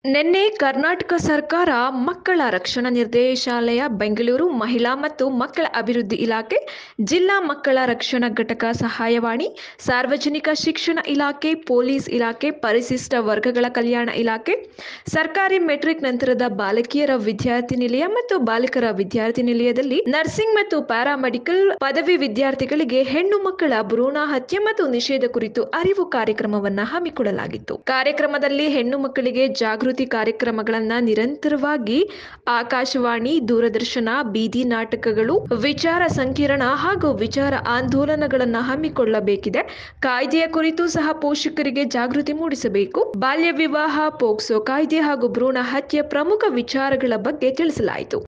ನಿನ್ನೆ ಕರ್ನಾಟಕ ಸರ್ಕಾರ ಮಕ್ಕಳ ರಕ್ಷಣಾ ನಿರ್ದೇಶಾಲಯ ಬೆಂಗಳೂರು ಮಹಿಳಾ ಮತ್ತು ಮಕ್ಕಳ ಅಭಿವೃದ್ಧಿ ಇಲಾಖೆ ಜಿಲ್ಲಾ ಮಕ್ಕಳ ರಕ್ಷಣಾ ಘಟಕ ಸಹಾಯವಾಣಿ ಸಾರ್ವಜನಿಕ ಶಿಕ್ಷಣ ಇಲಾಖೆ ಪೊಲೀಸ್ ಇಲಾಖೆ ಪರಿಶಿಷ್ಟ ವರ್ಗಗಳ ಕಲ್ಯಾಣ ಇಲಾಖೆ ಸರ್ಕಾರಿ ಮೆಟ್ರಿಕ್ ನಂತರದ ಬಾಲಕಿಯರ ವಿದ್ಯಾರ್ಥಿ ನಿಲಯ ಮತ್ತು ಬಾಲಕರ ವಿದ್ಯಾರ್ಥಿ ನಿಲಯದಲ್ಲಿ ನರ್ಸಿಂಗ್ ಮತ್ತು ಪ್ಯಾರಾಮೆಡಿಕಲ್ ಪದವಿ ವಿದ್ಯಾರ್ಥಿಗಳಿಗೆ ಹೆಣ್ಣು ಮಕ್ಕಳ ಭ್ರೂಣ ಹತ್ಯೆ ಮತ್ತು ನಿಷೇಧ ಕುರಿತು ಅರಿವು ಕಾರ್ಯಕ್ರಮವನ್ನ ಹಮ್ಮಿಕೊಳ್ಳಲಾಗಿತ್ತು ಕಾರ್ಯಕ್ರಮದಲ್ಲಿ ಹೆಣ್ಣು ಮಕ್ಕಳಿಗೆ ಜಾಗೃತಿ ಕಾರ್ಯಕ್ರಮಗಳನ್ನ ನಿರಂತರವಾಗಿ ಆಕಾಶವಾಣಿ ದೂರದರ್ಶನ ಬೀದಿ ನಾಟಕಗಳು ವಿಚಾರ ಸಂಕಿರಣ ಹಾಗೂ ವಿಚಾರ ಆಂದೋಲನಗಳನ್ನ ಹಮ್ಮಿಕೊಳ್ಳಬೇಕಿದೆ ಕಾಯ್ದೆಯ ಕುರಿತು ಸಹ ಪೋಷಕರಿಗೆ ಜಾಗೃತಿ ಮೂಡಿಸಬೇಕು ಬಾಲ್ಯ ವಿವಾಹ ಪೋಕ್ಸೋ ಕಾಯ್ದೆ ಹಾಗೂ ಭ್ರೂಣ ಹತ್ಯೆ ಪ್ರಮುಖ ವಿಚಾರಗಳ ಬಗ್ಗೆ ತಿಳಿಸಲಾಯಿತು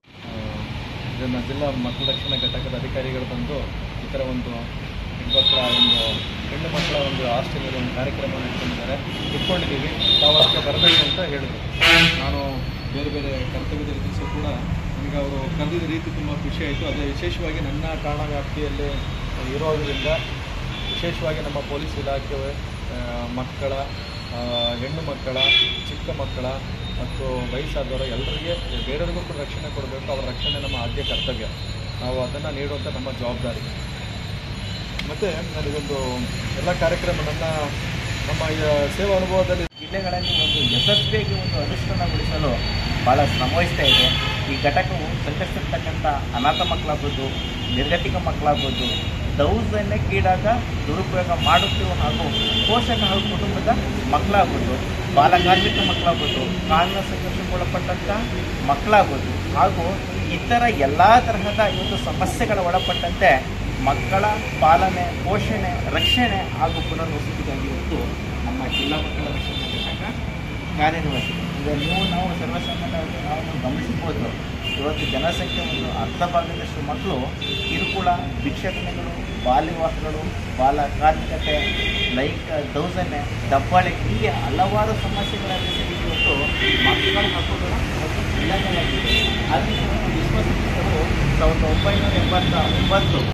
ಇದನ್ನು ಜಿಲ್ಲಾ ಮಕ್ಕಳ ರಕ್ಷಣಾ ಘಟಕದ ಅಧಿಕಾರಿಗಳು ಬಂದು ಈ ಥರ ಒಂದು ಹೆಣ್ಮಕ್ಳ ಒಂದು ಹೆಣ್ಣು ಮಕ್ಕಳ ಒಂದು ಹಾಸ್ಟೆಲಲ್ಲಿ ಒಂದು ಕಾರ್ಯಕ್ರಮವನ್ನು ಇಟ್ಕೊಂಡಿದ್ದಾರೆ ಇಟ್ಕೊಂಡಿದ್ದೀವಿ ತಾವು ಅದಕ್ಕೆ ಬರಬೇಕು ಅಂತ ಹೇಳಿದರು ನಾನು ಬೇರೆ ಬೇರೆ ಕರ್ತವ್ಯದ ರೀತಿಸು ಕೂಡ ನನಗೆ ಅವರು ಕರೆದಿದ್ದ ರೀತಿ ತುಂಬ ಖುಷಿ ಆಯಿತು ಅದೇ ವಿಶೇಷವಾಗಿ ನನ್ನ ಕಾರಣ ವ್ಯಾಪ್ತಿಯಲ್ಲಿ ಇರೋದರಿಂದ ವಿಶೇಷವಾಗಿ ನಮ್ಮ ಪೊಲೀಸ್ ಇಲಾಖೆ ಆ, ಮಕ್ಕಳ ಆ, ಹೆಣ್ಣು ಮಕ್ಕಳ ಚಿಕ್ಕ ಮಕ್ಕಳ ಮತ್ತು ವಯಸ್ಸಾದವರ ಎಲ್ಲರಿಗೆ ಬೇರೆಯವ್ರಿಗೂ ಕೂಡ ರಕ್ಷಣೆ ಕೊಡಬೇಕು ಅವರ ರಕ್ಷಣೆ ನಮ್ಮ ಆದ್ಯ ಕರ್ತವ್ಯ ನಾವು ಅದನ್ನು ನೀಡುವಂಥ ನಮ್ಮ ಜವಾಬ್ದಾರಿ ಮತ್ತು ನನಗೊಂದು ಎಲ್ಲ ಕಾರ್ಯಕ್ರಮ ನನ್ನ ನಮ್ಮ ಈ ಸೇವಾ ಅನುಭವದಲ್ಲಿ ಜಿಲ್ಲೆಗಳಲ್ಲಿ ಒಂದು ಯಶಸ್ವಿಯಾಗಿ ಒಂದು ಅನುಷ್ಠಾನಗೊಳಿಸಲು ಭಾಳ ಶ್ರಮವಹಿಸ್ತಾ ಇದೆ ಈ ಘಟಕವು ಸಂಕಷ್ಟತಕ್ಕಂಥ ಅನಾಥ ಮಕ್ಕಳಾಗ್ಬೋದು ನಿರ್ಗತಿಕ ಮಕ್ಕಳಾಗ್ಬೋದು ದೌರ್ಜನ್ಯಕ್ಕೀಡಾದ ದುರುಪಯೋಗ ಮಾಡುತ್ತಿರುವ ಹಾಗೂ ಪೋಷಕ ಹಾಗೂ ಕುಟುಂಬದ ಮಕ್ಕಳಾಗ್ಬೋದು ಬಾಲಕಾರ್ಮಿಕ ಮಕ್ಕಳಾಗ್ಬೋದು ಕಾನೂನು ಸಂಘರ್ಷಕ್ಕೊಳಪಟ್ಟಂಥ ಮಕ್ಕಳಾಗ್ಬೋದು ಹಾಗೂ ಇತರ ಎಲ್ಲ ತರಹದ ಇವತ್ತು ಸಮಸ್ಯೆಗಳ ಒಳಪಟ್ಟಂತೆ ಮಕ್ಕಳ ಪಾಲನೆ ಪೋಷಣೆ ರಕ್ಷಣೆ ಹಾಗೂ ಪುನರ್ವಸತಿಗಾಗಿ ಇವತ್ತು ನಮ್ಮ ಜಿಲ್ಲಾ ಮಕ್ಕಳ ರಕ್ಷಣಾ ಘಟಕ ಕಾರ್ಯನಿರ್ವಹಿಸಿದೆ ಈಗ ನೀವು ನಾವು ಸರ್ವಸಾಮಾನ್ಯವಾಗಿ ನಾವು ಗಮನಿಸಬಹುದು ಇವತ್ತು ಜನಸಂಖ್ಯೆ ಒಂದು ಅರ್ಧ ಭಾಗದಷ್ಟು ಮಕ್ಕಳು ಕಿರುಕುಳ ಭಿಕ್ಷಾಟನೆಗಳು ಬಾಲ್ಯವಾಸಗಳು ಬಾಲ ಕಾರ್ಮಿಕತೆ ಲೈಂಗಿಕ ದೌರ್ಜನ್ಯ ದಬ್ಬಾಳಿಕೆ ಹೀಗೆ ಹಲವಾರು ಸಮಸ್ಯೆಗಳಲ್ಲಿ ಇವತ್ತು ಮಕ್ಕಳ ಹಕ್ಕುಗಳ ಒಂದು ಉಲ್ಲಂಘನೆಯಾಗಿದೆ ಆದ್ದರಿಂದ ವಿಶ್ವಸಂಸ್ಥೆಗಳು ಸಾವಿರದ ಒಂಬೈನೂರ ಎಂಬತ್ತ ಒಂಬತ್ತು